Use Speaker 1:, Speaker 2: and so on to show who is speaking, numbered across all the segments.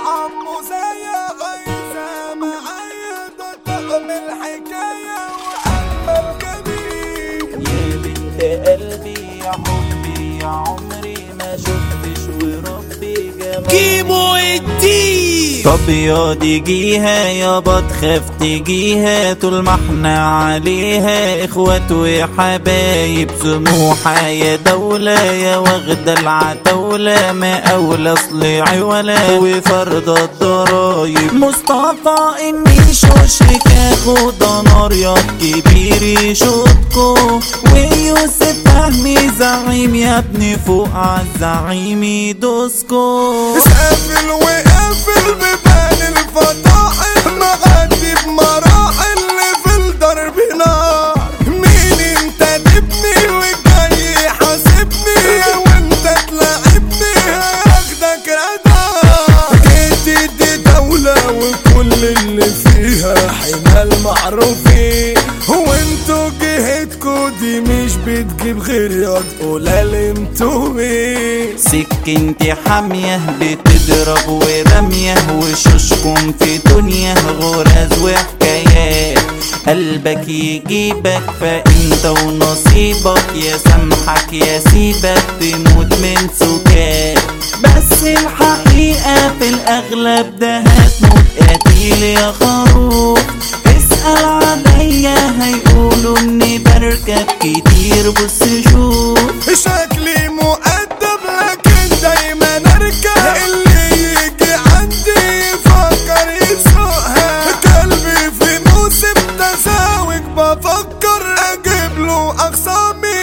Speaker 1: عمو زي غيثة معايا ده طقم الحكاية وأجمل جميل
Speaker 2: يا بنت قلبي يا حبي يا عمري ما شفتش وربي جمال
Speaker 1: كيمو الدين
Speaker 2: طب يا تجيها يابا تخاف تجيها طول ما احنا عليها اخوات وحبايب سموحة يا دولة يا واخدة العتولة ما اولى اصلعي ولا وفرض الضرايب مصطفى اني شوشك اخد نار يا كبير يشوطكو ويوسف فهمي زعيم يا ابني فوق عالزعيم يدوسكو
Speaker 1: قافل وقافل ببال الفضائل معدي بمراحل في الدرب نار مين انت تبني وجاي يحاسبني وانت تلاعبني هاخدك رادار جيت دي دولة وكل اللي فيها حمال معروفين هو انتوا جهتكوا دي مش بتجيب غير ياض قلال انتوا مين
Speaker 2: سكنتي حامية بتضرب ورمية وشوشكم في دنيا غرز وحكايات قلبك يجيبك فانت ونصيبك يا سامحك يا سيبك تموت من سكات بس الحقيقة في الأغلب ده هتموت قتيل يا خروف اسأل عليا هيقولوا اني بركب كتير بص شوف
Speaker 1: شكلي مؤدب لكن دايما اركب اللي يجي عندي يفكر يسوقها قلبي في موسم تساوك بفكر اجيب له اخصامي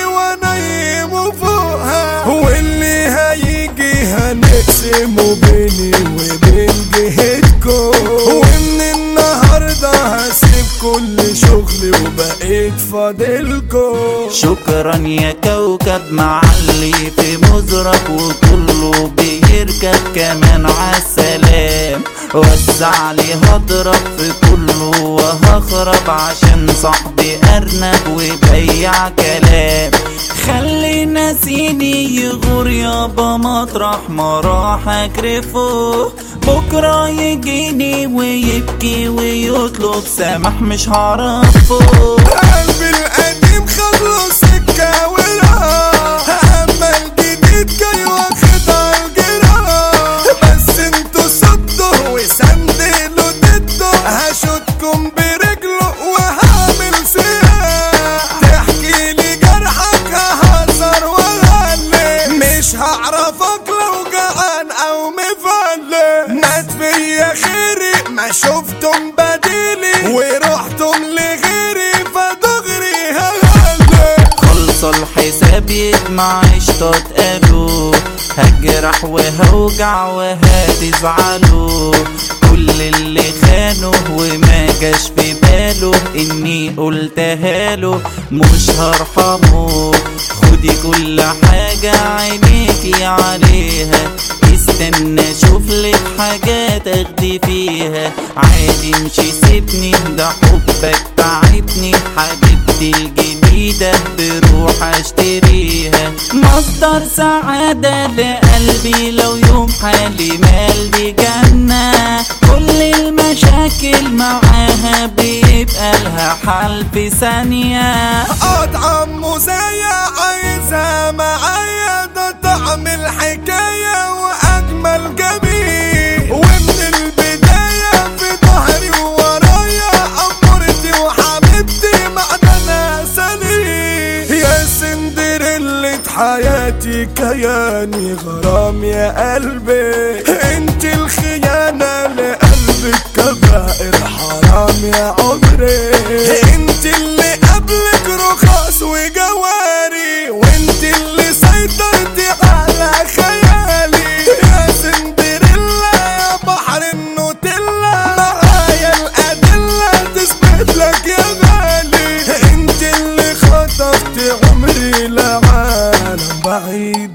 Speaker 1: وانيمه فوقها واللي هيجي هنقسمه بيني وبين جهتكم ومن النهارده هسيب كل شغلي وبقيت فاضلكم
Speaker 2: شكرا يا كوكب معلي في مزرك وكله بيركب كمان عالسلام وسع لي هضرب في كله وهخرب عشان صاحبي ارنب وبيع كلام خلي ناسيني يغور يابا مطرح ما راح اكرفه بكرة يجيني ويبكي ويطلب سامح مش هعرفه
Speaker 1: قلبي القديم خلوا سكة وراح أما الجديد جاي واخد عالجراح بس انتوا صدوا وسندلوا ضده هشوتكم برجله وهعمل سياح تحكي لي جرحك ههزر وغلي مش هعرفك لو جعان او مفلي مات فيا خيري ما شفتم بديلي ورحتم لغيري فدغري هغلي
Speaker 2: خلص الحساب يجمع اشطات قالوا هجرح وهوجع وهتزعلوا كل اللي خانه وما جاش في باله اني قلتها له مش هرحمه خدي كل حاجة عينيكي عليها استنى اشوف لك حاجة تاخدي فيها عادي مشي سيبني ده حبك تعبني حبيبتي الجديدة بروح اشتريها مصدر سعادة لقلبي لو يوم حالي مال دي جنة كل المشاكل معاها بيبقى لها حل في ثانية
Speaker 1: اطعم موزايا عايزة معايا ده طعم الحكاية واجمل جميل ومن البداية في ظهري وورايا امورتي وحبيبتي معدنها سليم يا سندريلة حياتي كياني غرام يا قلبي انت الخيانة لقلبك كبائر حرام يا عمري انت اللي قبلك رخاص وجواري وانت اللي سيطرتي على خيالي يا سندريلا يا بحر النوتيلا معايا الأدلة تثبت لك يا غالي انت اللي خطفت عمري لعالم بعيد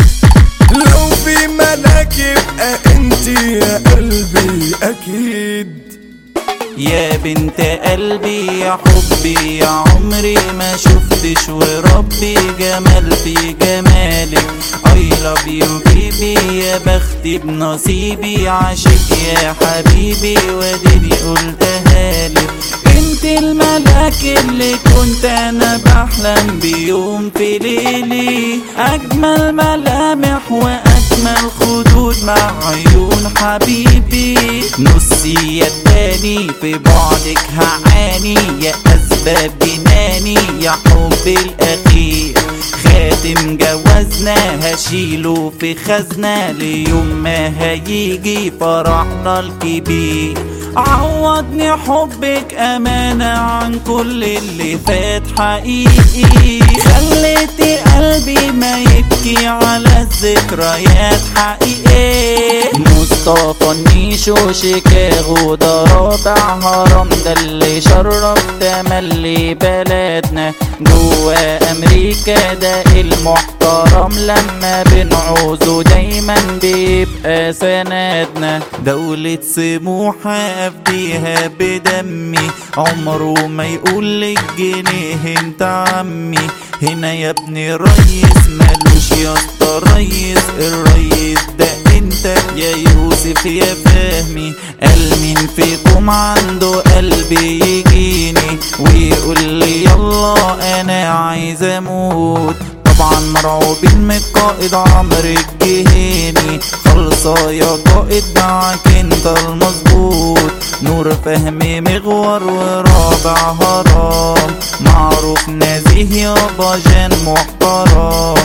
Speaker 1: لو في ملاك يبقى انت يا قلبي اكيد
Speaker 2: يا بنت قلبي يا حبي يا عمري ما شفتش وربي جمال في جمالك I love you baby يا بختي بنصيبي عاشق يا حبيبي وديني قلتها لك انت الملاك اللي كنت انا بحلم بيوم في ليلي اجمل ملامح واجمل خدود مع عيون حبيبي نصي التاني في بعدك هعاني يا اسباب جناني يا حب الاخير خاتم جوازنا هشيله في خزنة ليوم ما هيجي فرحنا الكبير عوضني حبك أمانة عن كل اللي فات حقيقي خليتي قلبي ما يبكي على الذكريات حقيقي مصطفى النيشو شيكاغو ده رابع هرم ده اللي شرف تملي بلدنا جوا أمريكا ده المحترم لما بنعوزه دايما بيبقى سندنا دولة سموحة أفديها بدمي عمره ما يقول لك جنيه انت عمي هنا يا ابني ريس ملوش يا اسطى ريس الريس ده انت يا يوسف يا فهمي قال مين فيكم عنده قلب يجيني ويقول لي يلا انا عايز اموت طبعا مرعوبين من القائد عمرو الجهيني خلصة يا قائد معاك انت المظبوط نور فهمي مغور ورابع هرام معروف نزيه يابا جان محترم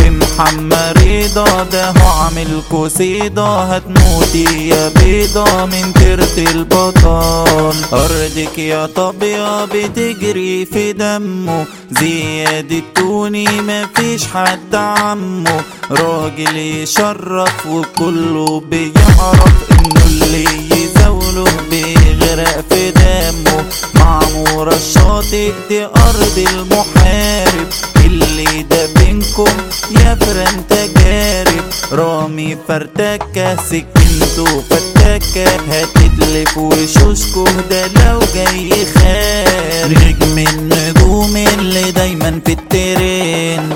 Speaker 2: ومحمد رضا ده هو عامل قصيدة هتموتي يا بيضة من ترت البطل أرضك يا طابية بتجري في دمه زياد التوني مفيش حد عمه راجل يشرف وكله بيعرف انه اللي يزاوله بيغرق في دمه معمورة الشاطئ دي أرض المحارب اللي ده بينكم يا فرن تجارب رامي فرتكة سكنته فتكة هتتلف وشوشكو ده لو جاي خارج نجم النجوم اللي دايما في الترند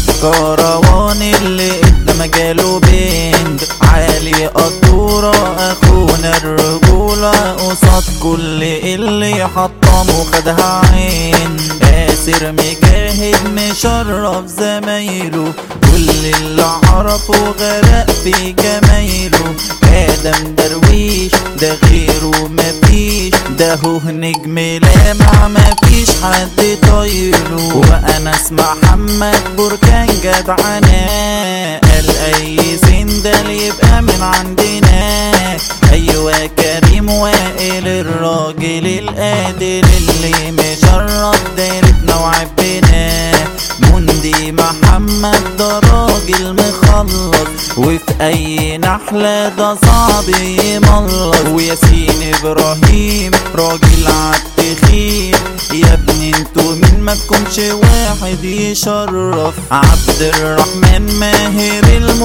Speaker 2: الكروان اللي ادى مجاله بند عالي قدورة اخونا الرجولة قصاد كل اللي حطمه خدها عين قاسر مجاهد مشرف زمايله كل اللي عرفه غرق في جمايله ادم درويش ده غيره مفيش ده هو نجم لامع مفيش حد طايله وانس محمد بركان جدعنا قال اي سندل يبقى من عندنا ايوه كريم وائل الراجل القادر اللي مشرف دايرتنا وعبنا مندي محمد ده راجل مخلص وفي اي نحلة ده صعب يملص وياسين ابراهيم راجل عالتخير يا ابني انتوا مين ما تكونش واحد يشرف عبد الرحمن ماهر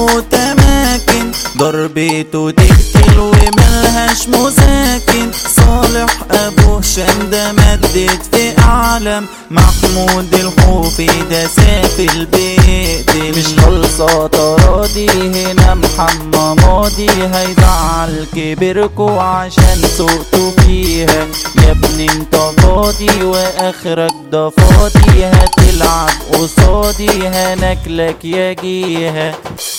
Speaker 2: المتماكن ضربته تقتل وملهاش مساكن صالح ابو هشام ده مدد في اعلم محمود الحوفي ده سافل بيقتل مش خلصة تراضي هنا محمد ماضي هيزعل كبركو عشان سوقته فيها يا ابني انت فاضي واخرك ده فاضي هتلعب قصادي هناكلك يا جيها